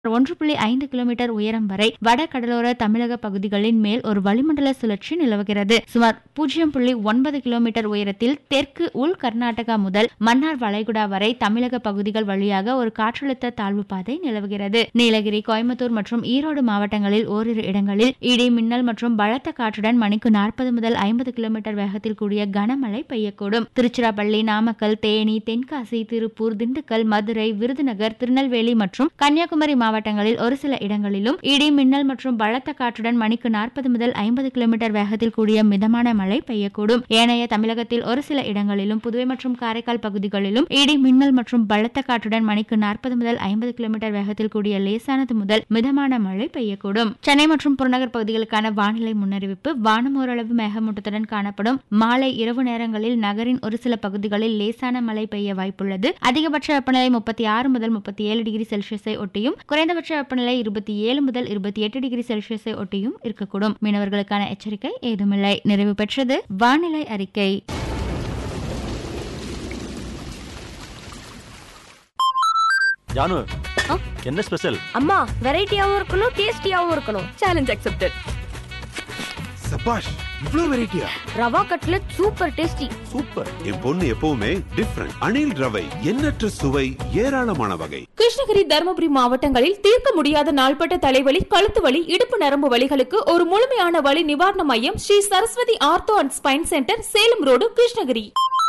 ஒன்று புள்ளி ஐந்து கிலோமீட்டர் உயரம் வரை வட கடலோர தமிழக பகுதிகளின் மேல் ஒரு வளிமண்டல சுழற்சி நிலவுகிறது சுமார் பூஜ்ஜியம் புள்ளி ஒன்பது கிலோமீட்டர் உயரத்தில் தெற்கு உள் கர்நாடகா முதல் மன்னார் வளைகுடா வரை தமிழக பகுதிகள் வழியாக ஒரு காற்றழுத்த தாழ்வு பாதை நிலவுகிறது நீலகிரி கோயம்புத்தூர் மற்றும் ஈரோடு மாவட்டங்களில் ஓரிரு இடங்களில் இடி மின்னல் மற்றும் பலத்த காற்றுடன் மணிக்கு நாற்பது முதல் ஐம்பது கிலோமீட்டர் வேகத்தில் கூடிய கனமழை பெய்யக்கூடும் திருச்சிராப்பள்ளி நாமக்கல் தேனி தென்காசி திருப்பூர் திண்டுக்கல் மதுரை விருதுநகர் திருநெல்வேலி மற்றும் கன்னியாகுமரி மாவட்டங்களில் ஒரு சில இடங்களிலும் இடி மின்னல் மற்றும் பலத்த காற்றுடன் மணிக்கு நாற்பது முதல் ஐம்பது கிலோமீட்டர் வேகத்தில் கூடிய மிதமான மழை பெய்யக்கூடும் ஏனைய தமிழகத்தில் ஒரு சில இடங்களிலும் புதுவை மற்றும் காரைக்கால் பகுதிகளிலும் இடி மின்னல் மற்றும் பலத்த காற்றுடன் மணிக்கு நாற்பது முதல் ஐம்பது கிலோமீட்டர் வேகத்தில் கூடிய லேசானது முதல் மிதமான மழை பெய்யக்கூடும் சென்னை மற்றும் புறநகர் பகுதிகளுக்கான வானிலை முன்னறிவிப்பு வானம் ஓரளவு மேகமூட்டத்துடன் காணப்படும் மாலை இரவு நேரங்களில் நகரின் ஒரு சில பகுதிகளில் லேசான மழை பெய்ய வாய்ப்புள்ளது அதிகபட்ச வெப்பநிலை முப்பத்தி ஆறு முதல் முப்பத்தி ஏழு டிகிரி செல்சியஸை ஒட்டியும் குறைந்தபட்ச வெப்பநிலை இருபத்தி ஏழு முதல் இருபத்தி எட்டு டிகிரி செல்சியஸை ஒட்டியும் இருக்கக்கூடும் மீனவர்களுக்கான எச்சரிக்கை ஏதுமில்லை நிறைவு பெற்றது வானிலை அறிக்கை ஜானு ஆ? என்ன ஸ்பெஷல் அம்மா வெரைட்டியாவும் இருக்கணும் டேஸ்டியாவும் இருக்கணும் சேலஞ்ச் அக்செப்டட் சபாஷ் இவ்ளோ வெரைட்டியா rava cutlet super tasty super என் பொண்ணு எப்பவுமே டிஃப்ரெண்ட் அணில் ரவை எண்ணற்ற சுவை ஏராளமான வகை கிருஷ்ணகிரி தருமபுரி மாவட்டங்களில் தீர்க்க முடியாத நாள்பட்ட தலைவலி கழுத்து வலி இடுப்பு நரம்பு வலிகளுக்கு ஒரு முழுமையான வலி நிவாரண மையம் Sri Saraswathi ortho and spine centre Salem road Krishnagiri